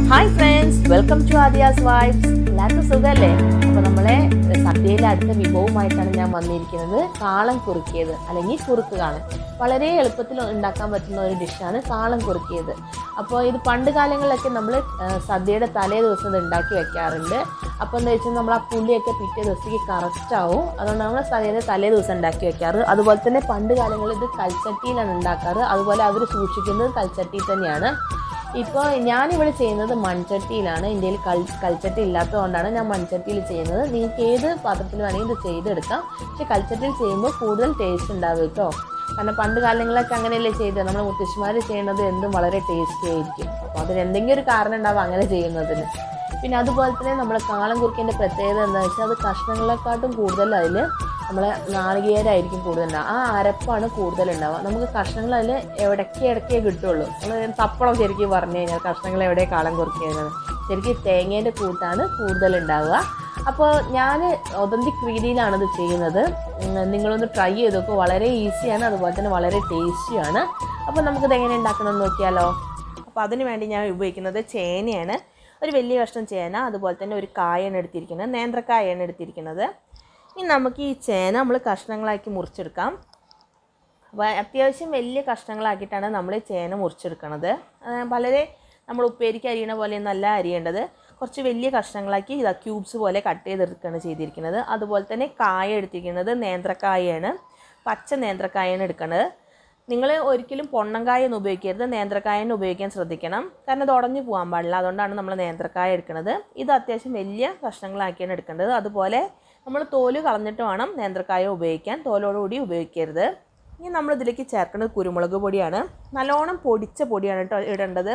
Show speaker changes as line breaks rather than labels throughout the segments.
hi friends welcome to Aadiya's vibes എല്ലാവർക്കും സുഖമല്ലേ അപ്പോൾ നമ്മളെ സദ്യയിലെ അടുത്ത വിഭവമായിട്ടാണ് ഞാൻ വന്നിരിക്കുന്നത് കാളം കുറുക്കിയത് അല്ലെങ്കിൽ കുറുക്ക് കാളൻ വളരെ എളുപ്പത്തിൽ ഉണ്ടാക്കാൻ പറ്റുന്ന ഒരു ഡിഷാണ് കാളം കുറുക്കിയത് അപ്പോൾ ഇത് പണ്ട് കാലങ്ങളിലൊക്കെ നമ്മൾ സദ്യയുടെ തലേ ദിവസം ഇത് ഉണ്ടാക്കി വെക്കാറുണ്ട് അപ്പോൾ എന്താ വെച്ചാൽ നമ്മൾ ആ പുളിയൊക്കെ പിറ്റേ ദിവസത്തേക്ക് കറക്റ്റ് ആവും അതുകൊണ്ട് നമ്മൾ സദ്യയുടെ തലേ ദിവസം ഉണ്ടാക്കി വെക്കാറ് അതുപോലെ തന്നെ പണ്ട് കാലങ്ങളിൽ ഇത് കൽച്ചട്ടിയിലാണ് ഉണ്ടാക്കാറ് അതുപോലെ അവർ സൂക്ഷിക്കുന്നത് കൽച്ചട്ടിയിൽ തന്നെയാണ് ഇപ്പോൾ ഞാനിവിടെ ചെയ്യുന്നത് മൺചട്ടിയിലാണ് ഇന്ത്യയിൽ കൽ കൽച്ചട്ടി ഇല്ലാത്തതുകൊണ്ടാണ് ഞാൻ മൺചട്ടിയിൽ ചെയ്യുന്നത് നിങ്ങൾക്ക് ഏത് പാത്രത്തിൽ വേണമെങ്കിൽ ഇത് ചെയ്തെടുക്കാം പക്ഷെ കൽച്ചട്ടിയിൽ ചെയ്യുമ്പോൾ കൂടുതൽ ടേസ്റ്റ് ഉണ്ടാവും കേട്ടോ കാരണം പണ്ട് കാലങ്ങളിലൊക്കെ അങ്ങനെയല്ലേ ചെയ്തത് നമ്മൾ മുത്തശ്ശിമാർ ചെയ്യുന്നത് എന്തും വളരെ ടേസ്റ്റി ആയിരിക്കും അപ്പോൾ അതിന് എന്തെങ്കിലും ഒരു കാരണം ഉണ്ടാവും അങ്ങനെ ചെയ്യുന്നതിന് പിന്നെ അതുപോലെ തന്നെ നമ്മൾ കാളം കുറുക്കിൻ്റെ പ്രത്യേകത എന്താണെന്ന് വെച്ചാൽ അത് കഷ്ണങ്ങളെക്കാട്ടും കൂടുതൽ അതിൽ നമ്മൾ നാളികേരമായിരിക്കും കൂടുതൽ ഉണ്ടാവുക ആ അരപ്പാണ് കൂടുതൽ ഉണ്ടാവുക നമുക്ക് കഷ്ണങ്ങൾ അതിൽ എവിടേക്ക് ഇടയ്ക്കേ കിട്ടുള്ളൂ നമ്മൾ തപ്പണം ശരിക്കും പറഞ്ഞു കഴിഞ്ഞാൽ കഷ്ണങ്ങൾ എവിടെ കാളം കുറുക്കിയത് ശരിക്കും തേങ്ങേൻ്റെ കൂട്ടാണ് കൂടുതൽ ഉണ്ടാവുക അപ്പോൾ ഞാൻ ഒതന്തിക് രീതിയിലാണ് ഇത് ചെയ്യുന്നത് ഉം, നിങ്ങളൊന്ന് ട്രൈ ചെയ്ത് നോക്കുക വളരെ ഈസിയാണ് അതുപോലെ തന്നെ വളരെ ടേസ്റ്റിയാണ് അപ്പോൾ നമുക്കിത് എങ്ങനെ ഉണ്ടാക്കണമെന്ന് നോക്കിയാലോ അപ്പോൾ അതിന് വേണ്ടി ഞാൻ ഉപയോഗിക്കുന്നത് ചേനയാണ് ഒരു വലിയ കഷ്ണം ചേന അതുപോലെ തന്നെ ഒരു കായാണ് എടുത്തിരിക്കുന്നത് നേന്ത്രക്കായാണ് എടുത്തിരിക്കുന്നത് ഇനി നമുക്ക് ഈ ചേന നമ്മൾ കഷ്ണങ്ങളാക്കി മുറിച്ചെടുക്കാം വ- അത്യാവശ്യം വലിയ കഷ്ണങ്ങളാക്കിയിട്ടാണ് നമ്മൾ ചേന മുറിച്ചെടുക്കണത് ആ, വളരെ നമ്മൾ ഉപ്പേരിക്ക് അരിയണ പോലെയൊന്നല്ല അരിയേണ്ടത് കുറച്ച് വലിയ കഷ്ണങ്ങളാക്കി ഇതാ ക്യൂബ്സ് പോലെ കട്ട് ചെയ്തെടുക്കുകയാണ് ചെയ്തിരിക്കുന്നത് അതുപോലെ തന്നെ കായ എടുത്തിരിക്കുന്നത് നേന്ത്രക്കായയാണ് പച്ച നേന്ത്രക്കായാണ് എടുക്കുന്നത് നിങ്ങൾ ഒരിക്കലും പൊണ്ണങ്കായ ഒന്നും ഉപയോഗിക്കരുത് നേന്ത്രക്കായ തന്നെ ഉപയോഗിക്കാൻ ശ്രദ്ധിക്കണം കാരണം ഇത് ഉടഞ്ഞു പോകാൻ പാടില്ല അതുകൊണ്ടാണ് നമ്മൾ നേന്ത്രക്കായ എടുക്കുന്നത് ഇത് അത്യാവശ്യം വലിയ കഷ്ണങ്ങളാക്കിയാണ് എടുക്കേണ്ടത് അതുപോലെ നമ്മൾ തോല് കളഞ്ഞിട്ട് വേണം നേന്ത്രക്കായ ഉപയോഗിക്കാൻ തോലോടുകൂടി ഉപയോഗിക്കരുത് ഇനി നമ്മൾ ഇതിലേക്ക് ചേർക്കുന്നത് കുരുമുളക് പൊടിയാണ് നല്ലോണം പൊടിച്ച പൊടിയാണ് കേട്ടോ ഇടേണ്ടത്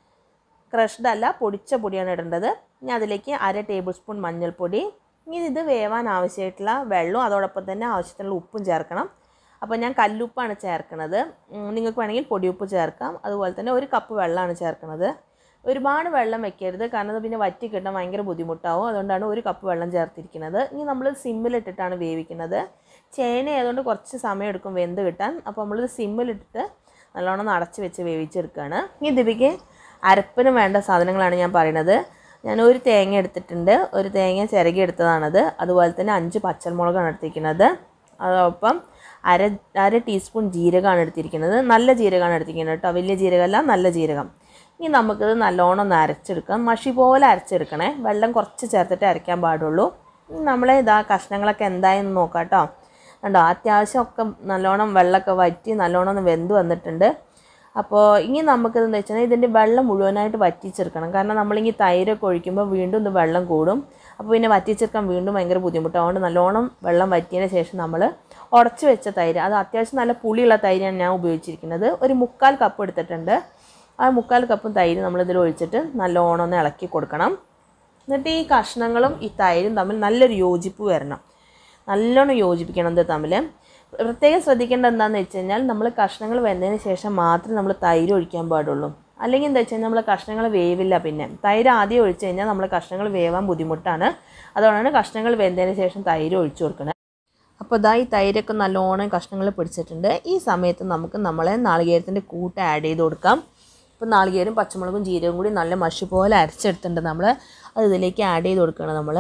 ക്രഷ്ഡ് അല്ല പൊടിച്ച പൊടിയാണ് ഇടേണ്ടത് ഇനി അതിലേക്ക് അര ടേബിൾ സ്പൂൺ മഞ്ഞൾപ്പൊടി ഇനി ഇത് വേവാൻ ആവശ്യമായിട്ടുള്ള വെള്ളവും അതോടൊപ്പം തന്നെ ആവശ്യത്തിനുള്ള ഉപ്പും ചേർക്കണം അപ്പോൾ ഞാൻ കല്ലുപ്പാണ് ചേർക്കുന്നത് ഉം, നിങ്ങൾക്ക് വേണമെങ്കിൽ പൊടിയുപ്പ് ചേർക്കാം അതുപോലെ തന്നെ ഒരു കപ്പ് വെള്ളമാണ് ചേർക്കുന്നത് ഒരുപാട് വെള്ളം വെക്കരുത് കാരണം അത് പിന്നെ വറ്റി കിട്ടാൻ ഭയങ്കര ബുദ്ധിമുട്ടാവും അതുകൊണ്ടാണ് ഒരു കപ്പ് വെള്ളം ചേർത്തിരിക്കുന്നത് ഇനി നമ്മൾ സിമ്മിലിട്ടിട്ടാണ് വേവിക്കുന്നത് ചേന ആയതുകൊണ്ട് കുറച്ച് സമയം എടുക്കും വെന്ത് കിട്ടാൻ അപ്പോൾ നമ്മളിത് സിമ്മിലിട്ടിട്ട് നല്ലോണം ഒന്ന് അടച്ച് വെച്ച് വേവിച്ചെടുക്കുകയാണ് ഇനി ഇതിലേക്ക് അരപ്പിന് വേണ്ട സാധനങ്ങളാണ് ഞാൻ പറയുന്നത് ഞാൻ ഒരു തേങ്ങ എടുത്തിട്ടുണ്ട് ഒരു തേങ്ങ ചിരകി എടുത്തതാണത് അതുപോലെ തന്നെ അഞ്ച് പച്ചമുളകാണ് എടുത്തിരിക്കുന്നത് അതോടൊപ്പം അര അര ടീസ്പൂൺ ജീരകമാണ് എടുത്തിരിക്കുന്നത് നല്ല ജീരകമാണ് എടുത്തിരിക്കുന്നത് കേട്ടോ വലിയ ജീരകമല്ല നല്ല ജീരകം ഇനി നമുക്കിത് നല്ലോണം ഒന്ന് അരച്ചെടുക്കാം മഷി പോലെ അരച്ചെടുക്കണേ വെള്ളം കുറച്ച് ചേർത്തിട്ട് അരയ്ക്കാൻ പാടുള്ളൂ ഇനി നമ്മളെ ഇതാ കഷ്ണങ്ങളൊക്കെ എന്തായെന്ന് നോക്കാം കേട്ടോ കണ്ടോ അത്യാവശ്യം ഒക്കെ നല്ലോണം വെള്ളമൊക്കെ വറ്റി നല്ലോണം ഒന്ന് വെന്ത് വന്നിട്ടുണ്ട് അപ്പോൾ ഇനി നമുക്കിത് എന്താ വെച്ചാൽ ഇതിൻ്റെ വെള്ളം മുഴുവനായിട്ട് വറ്റിച്ചെടുക്കണം കാരണം നമ്മളിങ്ങനെ തൈരൊക്കെ ഒഴിക്കുമ്പോൾ വീണ്ടും ഇത് വെള്ളം കൂടും അപ്പോൾ പിന്നെ വറ്റിച്ചെടുക്കാൻ വീണ്ടും ഭയങ്കര ബുദ്ധിമുട്ടാണ് അതുകൊണ്ട് നല്ലോണം വെള്ളം വറ്റിയതിന് ശേഷം നമ്മൾ ഉടച്ച് വെച്ച തൈര് അത് അത്യാവശ്യം നല്ല പുളിയുള്ള തൈരാണ് ഞാൻ ഉപയോഗിച്ചിരിക്കുന്നത് ഒരു മുക്കാൽ കപ്പ് എടുത്തിട്ടുണ്ട് ആ മുക്കാൽ കപ്പും തൈര് നമ്മളിതിൽ ഒഴിച്ചിട്ട് നല്ലോണം ഒന്ന് ഇളക്കി കൊടുക്കണം എന്നിട്ട് ഈ കഷ്ണങ്ങളും ഈ തൈരും തമ്മിൽ നല്ലൊരു യോജിപ്പ് വരണം നല്ലോണം യോജിപ്പിക്കണം ഇത് തമ്മിൽ പ്രത്യേകം ശ്രദ്ധിക്കേണ്ടത് എന്താണെന്ന് വെച്ച് കഴിഞ്ഞാൽ നമ്മൾ കഷ്ണങ്ങൾ വെന്തതിന് ശേഷം മാത്രമേ നമ്മൾ തൈര് ഒഴിക്കാൻ പാടുള്ളൂ അല്ലെങ്കിൽ എന്താ വെച്ച് കഴിഞ്ഞാൽ നമ്മൾ കഷ്ണങ്ങൾ വേവില്ല പിന്നെ തൈര് ആദ്യം ഒഴിച്ച് കഴിഞ്ഞാൽ നമ്മൾ കഷ്ണങ്ങൾ വേവാൻ ബുദ്ധിമുട്ടാണ് അതുകൊണ്ടാണ് കഷ്ണങ്ങൾ വെന്തതിന് ശേഷം തൈര് ഒഴിച്ചു കൊടുക്കുന്നത് അപ്പോൾ ഇതാ ഈ തൈരൊക്കെ നല്ലോണം കഷ്ണങ്ങൾ പിടിച്ചിട്ടുണ്ട് ഈ സമയത്ത് നമുക്ക് നമ്മളെ നാളികേരത്തിൻ്റെ കൂട്ട് ആഡ് ചെയ്ത് കൊടുക്കാം ഇപ്പോൾ നാളികേരം പച്ചമുളകും ജീരകവും കൂടി നല്ല മഷി പോലെ അരച്ചെടുത്തിട്ടുണ്ട് നമ്മൾ അത് ഇതിലേക്ക് ആഡ് ചെയ്ത് കൊടുക്കണം നമ്മൾ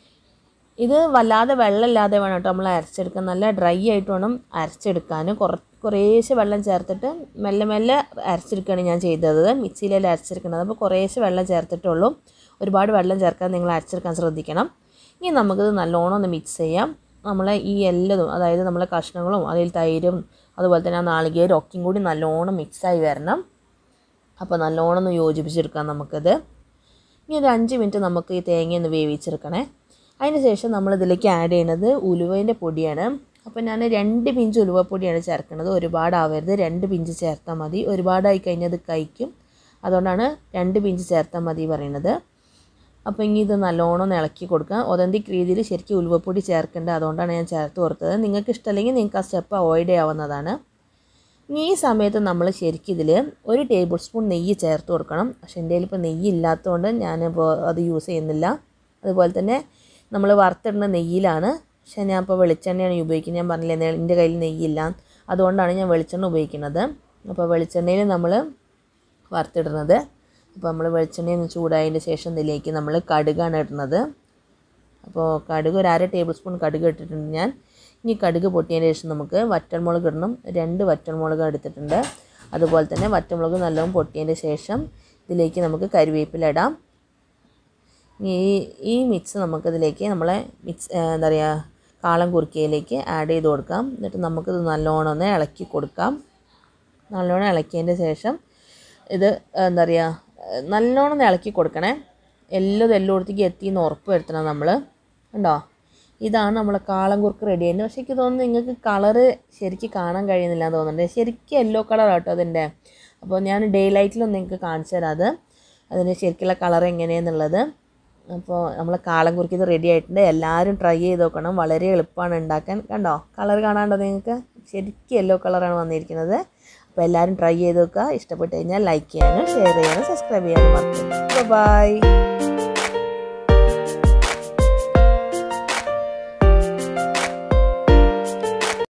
ഇത് വല്ലാതെ വെള്ളമില്ലാതെ വേണം കേട്ടോ നമ്മൾ അരച്ചെടുക്കാൻ നല്ല ഡ്രൈ ആയിട്ട് വേണം അരച്ചെടുക്കാൻ കുറ കുറേശ്ശെ വെള്ളം ചേർത്തിട്ട് മെല്ലെ മെല്ലെ അരച്ചെടുക്കുകയാണ് ഞാൻ ചെയ്തത് മിക്സിയിലല്ല അരച്ചെടുക്കുന്നത് അപ്പോൾ കുറേശ്ശെ വെള്ളം ചേർത്തിട്ടുള്ളൂ ഒരുപാട് വെള്ളം ചേർക്കാൻ നിങ്ങൾ അരച്ചെടുക്കാൻ ശ്രദ്ധിക്കണം ഇനി നമുക്കിത് നല്ലോണം ഒന്ന് മിക്സ് ചെയ്യാം നമ്മൾ ഈ എല്ലതും അതായത് നമ്മളെ കഷ്ണങ്ങളും അതിൽ തൈരും അതുപോലെ തന്നെ ആ നാളികേരും ഒക്കെയും കൂടി നല്ലോണം മിക്സായി വരണം അപ്പോൾ നല്ലോണം ഒന്ന് യോജിപ്പിച്ചെടുക്കാം നമുക്കത് ഇനി ഒരു അഞ്ച് മിനിറ്റ് നമുക്ക് ഈ തേങ്ങ ഒന്ന് വേവിച്ചെടുക്കണേ അതിന് ശേഷം നമ്മൾ ഇതിലേക്ക് ആഡ് ചെയ്യുന്നത് ഉലുവേൻ്റെ പൊടിയാണ് അപ്പോൾ ഞാൻ രണ്ട് പിഞ്ച് ഉലുവപ്പൊടിയാണ് ചേർക്കുന്നത് ഒരുപാടാവരുത് രണ്ട് പിഞ്ച് ചേർത്താൽ മതി ഒരുപാടായി കഴിഞ്ഞാൽ അത് കഴിക്കും അതുകൊണ്ടാണ് രണ്ട് പിഞ്ച് ചേർത്താൽ മതി പറയുന്നത് അപ്പോൾ ഇനി ഇത് നല്ലോണം ഒന്ന് ഇളക്കി കൊടുക്കുക ഒതന്തിക് രീതിയിൽ ശരിക്കും ഉലുവപ്പൊടി ചേർക്കേണ്ടത് അതുകൊണ്ടാണ് ഞാൻ ചേർത്ത് കൊടുത്തത് നിങ്ങൾക്ക് ഇഷ്ടമല്ലെങ്കിൽ നിങ്ങൾക്ക് ആ സ്റ്റെപ്പ് അവോയ്ഡ് ചെയ്യാവുന്നതാണ് ഇനി ഈ സമയത്ത് നമ്മൾ ശരിക്കും ഇതിൽ ഒരു ടേബിൾ സ്പൂൺ നെയ്യ് ചേർത്ത് കൊടുക്കണം പക്ഷെ എൻ്റെ കയ്യിൽ ഇപ്പോൾ നെയ്യ് ഇല്ലാത്തതുകൊണ്ട് ഞാനിപ്പോൾ അത് യൂസ് ചെയ്യുന്നില്ല അതുപോലെ തന്നെ നമ്മൾ വറുത്തിടുന്ന നെയ്യിലാണ് പക്ഷേ ഞാൻ ഇപ്പോൾ വെളിച്ചെണ്ണയാണ് ഉപയോഗിക്കുന്നത് ഞാൻ പറഞ്ഞില്ലേ നേ- എൻ്റെ കയ്യിൽ നെയ്യില്ല അതുകൊണ്ടാണ് ഞാൻ വെളിച്ചെണ്ണ ഉപയോഗിക്കുന്നത് അപ്പോൾ വെളിച്ചെണ്ണയിൽ നമ്മൾ വറുത്തിടുന്നത് അപ്പോൾ നമ്മൾ വെളിച്ചെണ്ണ ഒന്ന് ചൂടായതിന് ശേഷം ഇതിലേക്ക് നമ്മൾ കടുകാണ് ഇടുന്നത് അപ്പോൾ കടുക് ഒരു അര ടേബിൾ സ്പൂൺ കടുക് ഇട്ടിട്ടുണ്ട് ഞാൻ ഇനി കടുക് പൊട്ടിയതിന് ശേഷം നമുക്ക് വറ്റൽമുളക് ഇടണം രണ്ട് വറ്റൽമുളക് എടുത്തിട്ടുണ്ട് അതുപോലെ തന്നെ വറ്റൽമുളക് നല്ലോണം പൊട്ടിയതിന് ശേഷം ഇതിലേക്ക് നമുക്ക് കരിവേപ്പില ഇടാം ഈ ഈ മിക്സ് നമുക്കിതിലേക്ക് നമ്മളെ മിക്സ് എന്താ പറയുക കാളം കുറുക്കിയതിലേക്ക് ആഡ് ചെയ്ത് കൊടുക്കാം എന്നിട്ട് നമുക്കിത് നല്ലോണം ഒന്ന് ഇളക്കി കൊടുക്കാം നല്ലോണം ഇളക്കിയതിൻ്റെ ശേഷം ഇത് എന്താ പറയുക നല്ലോണം ഒന്ന് ഇളക്കി കൊടുക്കണേ എല്ലാം എല്ലായിടത്തേക്ക് എത്തിയെന്ന് ഉറപ്പ് വരുത്തണം നമ്മൾ ഉണ്ടോ ഇതാണ് നമ്മളെ കാളം കുറുക്ക് റെഡി ആയിട്ട് പക്ഷേ എനിക്ക് തോന്നുന്നു നിങ്ങൾക്ക് കളറ് ശരിക്കും കാണാൻ കഴിയുന്നില്ല എന്ന് തോന്നുന്നുണ്ട് ശരിക്കും യെല്ലോ കളർ കേട്ടോ അതിൻ്റെ അപ്പോൾ ഞാൻ ഡേ ലൈറ്റിലൊന്ന് നിങ്ങൾക്ക് കാണിച്ചു തരാം അത് അതിൻ്റെ ശരിക്കുള്ള കളർ എങ്ങനെയാണെന്നുള്ളത് അപ്പോൾ നമ്മൾ കാളം കുറുക്കി ഇത് റെഡി ആയിട്ടുണ്ട് എല്ലാവരും ട്രൈ ചെയ്ത് നോക്കണം വളരെ എളുപ്പമാണ് ഉണ്ടാക്കാൻ കണ്ടോ കളർ കാണാണ്ടോ നിങ്ങൾക്ക് ശരിക്കും യെല്ലോ കളറാണ് വന്നിരിക്കുന്നത് അപ്പോൾ എല്ലാവരും ട്രൈ ചെയ്ത് നോക്കുക ഇഷ്ടപ്പെട്ട് കഴിഞ്ഞാൽ ലൈക്ക് ചെയ്യാനും ഷെയർ ചെയ്യാനും സബ്സ്ക്രൈബ് ചെയ്യാനും മറക്കും ബൈ